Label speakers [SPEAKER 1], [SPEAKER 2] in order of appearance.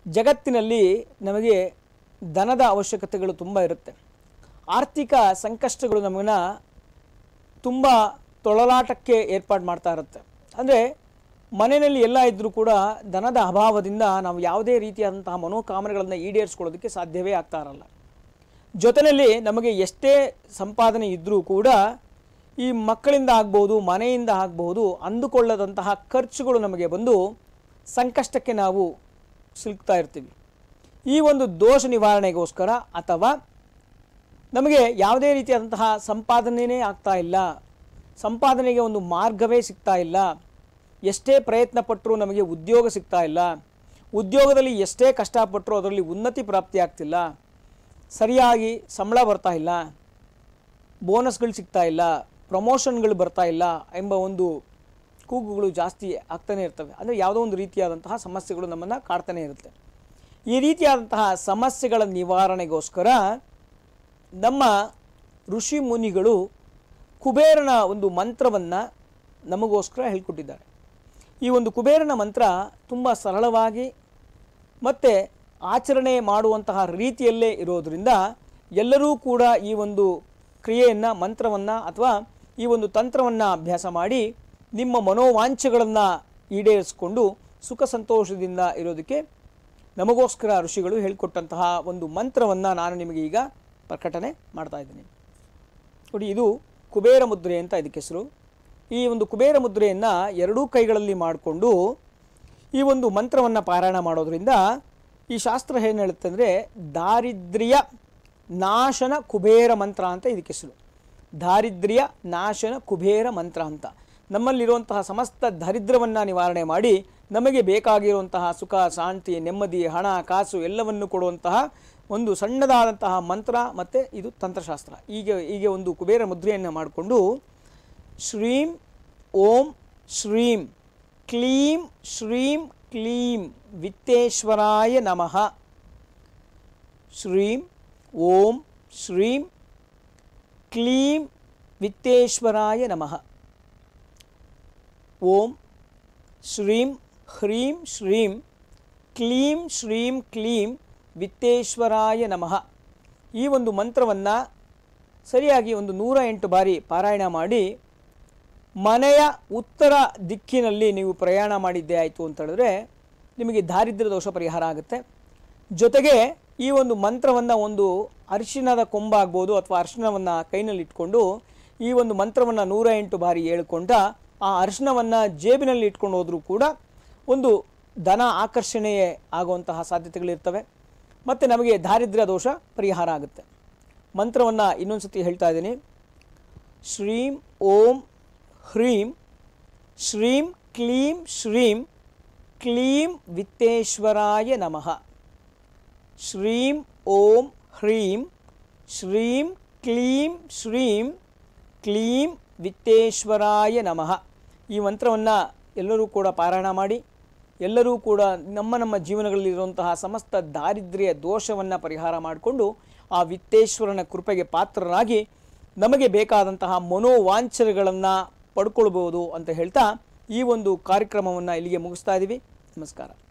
[SPEAKER 1] ಜಗತ್ತಿನಲ್ಲಿ ನಮಗೆ ಧನದ ಅವಶ್ಯಕತೆಗಳು ತುಂಬ ಇರುತ್ತೆ ಆರ್ಥಿಕ ಸಂಕಷ್ಟಗಳು ನಮ್ಮನ್ನು ತುಂಬ ತೊಳಲಾಟಕ್ಕೆ ಏರ್ಪಾಡು ಮಾಡ್ತಾ ಇರುತ್ತೆ ಅಂದರೆ ಮನೆಯಲ್ಲಿ ಎಲ್ಲ ಇದ್ದರೂ ಕೂಡ ಧನದ ಅಭಾವದಿಂದ ನಾವು ಯಾವುದೇ ರೀತಿಯಾದಂತಹ ಮನೋಕಾಮನೆಗಳನ್ನು ಈಡೇರಿಸ್ಕೊಳ್ಳೋದಕ್ಕೆ ಸಾಧ್ಯವೇ ಆಗ್ತಾ ಇರಲ್ಲ ಜೊತೆಯಲ್ಲಿ ನಮಗೆ ಎಷ್ಟೇ ಸಂಪಾದನೆ ಇದ್ದರೂ ಕೂಡ ಈ ಮಕ್ಕಳಿಂದ ಆಗ್ಬೋದು ಮನೆಯಿಂದ ಆಗ್ಬೋದು ಅಂದುಕೊಳ್ಳದಂತಹ ಖರ್ಚುಗಳು ನಮಗೆ ಬಂದು ಸಂಕಷ್ಟಕ್ಕೆ ನಾವು ಸಿಲುಕ್ತಾ ಇರ್ತೀವಿ ಈ ಒಂದು ದೋಷ ನಿವಾರಣೆಗೋಸ್ಕರ ಅಥವಾ ನಮಗೆ ಯಾವುದೇ ರೀತಿಯಾದಂತಹ ಸಂಪಾದನೆಯೇ ಆಗ್ತಾ ಇಲ್ಲ ಸಂಪಾದನೆಗೆ ಒಂದು ಮಾರ್ಗವೇ ಸಿಗ್ತಾ ಇಲ್ಲ ಎಷ್ಟೇ ಪ್ರಯತ್ನ ಪಟ್ಟರೂ ನಮಗೆ ಉದ್ಯೋಗ ಸಿಗ್ತಾ ಇಲ್ಲ ಉದ್ಯೋಗದಲ್ಲಿ ಎಷ್ಟೇ ಕಷ್ಟಪಟ್ಟರೂ ಅದರಲ್ಲಿ ಉನ್ನತಿ ಪ್ರಾಪ್ತಿ ಆಗ್ತಿಲ್ಲ ಸರಿಯಾಗಿ ಸಂಬಳ ಬರ್ತಾ ಇಲ್ಲ ಬೋನಸ್ಗಳು ಸಿಗ್ತಾ ಇಲ್ಲ ಪ್ರಮೋಷನ್ಗಳು ಬರ್ತಾ ಇಲ್ಲ ಎಂಬ ಒಂದು ಕೂಗುಗಳು ಜಾಸ್ತಿ ಆಗ್ತಾನೆ ಇರ್ತವೆ ಅಂದರೆ ಯಾವುದೋ ಒಂದು ರೀತಿಯಾದಂತಹ ಸಮಸ್ಯೆಗಳು ನಮ್ಮನ್ನು ಕಾಡ್ತಾನೆ ಇರುತ್ತೆ ಈ ರೀತಿಯಾದಂತಹ ಸಮಸ್ಯೆಗಳ ನಿವಾರಣೆಗೋಸ್ಕರ ನಮ್ಮ ಋಷಿ ಮುನಿಗಳು ಕುಬೇರನ ಒಂದು ಮಂತ್ರವನ್ನು ನಮಗೋಸ್ಕರ ಹೇಳ್ಕೊಟ್ಟಿದ್ದಾರೆ ಈ ಒಂದು ಕುಬೇರನ ಮಂತ್ರ ತುಂಬ ಸರಳವಾಗಿ ಮತ್ತು ಆಚರಣೆ ಮಾಡುವಂತಹ ರೀತಿಯಲ್ಲೇ ಇರೋದರಿಂದ ಎಲ್ಲರೂ ಕೂಡ ಈ ಒಂದು ಕ್ರಿಯೆಯನ್ನು ಮಂತ್ರವನ್ನು ಅಥವಾ ಈ ಒಂದು ತಂತ್ರವನ್ನು ಅಭ್ಯಾಸ ಮಾಡಿ ನಿಮ್ಮ ಮನೋವಾಂಛೆಗಳನ್ನು ಈಡೇರಿಸಿಕೊಂಡು ಸುಖ ಸಂತೋಷದಿಂದ ಇರೋದಕ್ಕೆ ನಮಗೋಸ್ಕರ ಋಷಿಗಳು ಹೇಳಿಕೊಟ್ಟಂತಹ ಒಂದು ಮಂತ್ರವನ್ನು ನಾನು ನಿಮಗೆ ಈಗ ಪ್ರಕಟಣೆ ಮಾಡ್ತಾ ಇದ್ದೀನಿ ನೋಡಿ ಇದು ಕುಬೇರ ಮುದ್ರೆ ಅಂತ ಇದಕ್ಕೆ ಹೆಸರು ಈ ಒಂದು ಕುಬೇರ ಮುದ್ರೆಯನ್ನು ಎರಡೂ ಕೈಗಳಲ್ಲಿ ಮಾಡಿಕೊಂಡು ಈ ಒಂದು ಮಂತ್ರವನ್ನು ಪಾರಾಯಣ ಮಾಡೋದ್ರಿಂದ ಈ ಶಾಸ್ತ್ರ ಏನು ಹೇಳುತ್ತೆ ಅಂದರೆ ದಾರಿದ್ರ್ಯ ನಾಶನ ಕುಬೇರ ಮಂತ್ರ ಅಂತ ಇದಕ್ಕೆ ಹೆಸರು ದಾರಿದ್ರ್ಯ ನಾಶನ ಕುಬೇರ ಮಂತ್ರ ಅಂತ ನಮ್ಮಲ್ಲಿರುವಂತಹ ಸಮಸ್ತ ದರಿದ್ರವನ್ನು ನಿವಾರಣೆ ಮಾಡಿ ನಮಗೆ ಬೇಕಾಗಿರುವಂತಹ ಸುಖ ಶಾಂತಿ ನೆಮ್ಮದಿ ಹಣ ಕಾಸು ಎಲ್ಲವನ್ನು ಕೊಡುವಂತಹ ಒಂದು ಸಣ್ಣದಾದಂತಹ ಮಂತ್ರ ಮತ್ತು ಇದು ತಂತ್ರಶಾಸ್ತ್ರ ಈಗ ಹೀಗೆ ಒಂದು ಕುಬೇರ ಮುದ್ರೆಯನ್ನು ಮಾಡಿಕೊಂಡು ಶ್ರೀಂ ಓಂ ಶ್ರೀಂ ಕ್ಲೀಂ ಶ್ರೀಂ ಕ್ಲೀಂ ವಿತ್ತೇಶ್ವರಾಯ ನಮಃ ಶ್ರೀಂ ಓಂ ಶ್ರೀಂ ಕ್ಲೀಂ ವಿತ್ತೇಶ್ವರಾಯ ನಮಃ ಓಂ ಶ್ರೀಂ ಹ್ರೀಂ ಶ್ರೀಂ ಕ್ಲೀಂ ಶ್ರೀಂ ಕ್ಲೀಂ ವಿತ್ತೇಶ್ವರಾಯ ನಮಃ ಈ ಒಂದು ಮಂತ್ರವನ್ನು ಸರಿಯಾಗಿ ಒಂದು ನೂರ ಎಂಟು ಬಾರಿ ಪಾರಾಯಣ ಮಾಡಿ ಮನೆಯ ಉತ್ತರ ದಿಕ್ಕಿನಲ್ಲಿ ನೀವು ಪ್ರಯಾಣ ಮಾಡಿದ್ದೇ ಆಯಿತು ಅಂತ ಹೇಳಿದ್ರೆ ನಿಮಗೆ ದಾರಿದ್ರ್ಯ ದೋಷ ಪರಿಹಾರ ಆಗುತ್ತೆ ಜೊತೆಗೆ ಈ ಒಂದು ಮಂತ್ರವನ್ನು ಒಂದು ಅರಿಶಿಣದ ಕೊಂಬಾಗ್ಬೋದು ಅಥವಾ ಅರಿಶಿಣವನ್ನು ಕೈನಲ್ಲಿ ಇಟ್ಕೊಂಡು ಈ ಒಂದು ಮಂತ್ರವನ್ನು ನೂರ ಎಂಟು ಬಾರಿ ಹೇಳ್ಕೊಂಡ ಆ ಅರಿಶಿಣವನ್ನು ಜೇಬಿನಲ್ಲಿ ಇಟ್ಕೊಂಡು ಹೋದರೂ ಕೂಡ ಒಂದು ಧನ ಆಕರ್ಷಣೆಯೇ ಆಗುವಂತಹ ಸಾಧ್ಯತೆಗಳಿರ್ತವೆ ಮತ್ತು ನಮಗೆ ದಾರಿದ್ರ್ಯ ದೋಷ ಪರಿಹಾರ ಆಗುತ್ತೆ ಮಂತ್ರವನ್ನು ಇನ್ನೊಂದು ಸತಿ ಹೇಳ್ತಾ ಇದ್ದೀನಿ ಶ್ರೀಂ ಓಂ ಹ್ರೀಂ ಶ್ರೀಂ ಕ್ಲೀಂ ಶ್ರೀಂ ಕ್ಲೀಂ ವಿತ್ತೇಶ್ವರಾಯ ನಮಃ ಶ್ರೀಂ ಓಂ ಹ್ರೀಂ ಶ್ರೀಂ ಕ್ಲೀಂ ಶ್ರೀಂ ಕ್ಲೀಂ ವಿತ್ತೇಶ್ವರಾಯ ನಮಃ ಈ ಮಂತ್ರವನ್ನು ಎಲ್ಲರೂ ಕೂಡ ಪಾರಾಯಣ ಮಾಡಿ ಎಲ್ಲರೂ ಕೂಡ ನಮ್ಮ ನಮ್ಮ ಜೀವನಗಳಲ್ಲಿರುವಂತಹ ಸಮಸ್ತ ದಾರಿದ್ರ್ಯ ದೋಷವನ್ನು ಪರಿಹಾರ ಮಾಡಿಕೊಂಡು ಆ ವಿತ್ತೇಶ್ವರನ ಕೃಪೆಗೆ ಪಾತ್ರರಾಗಿ ನಮಗೆ ಬೇಕಾದಂತಹ ಮನೋವಾಂಛನೆಗಳನ್ನು ಪಡ್ಕೊಳ್ಬೋದು ಅಂತ ಹೇಳ್ತಾ ಈ ಒಂದು ಕಾರ್ಯಕ್ರಮವನ್ನು ಇಲ್ಲಿಗೆ ಮುಗಿಸ್ತಾ ಇದ್ದೀವಿ ನಮಸ್ಕಾರ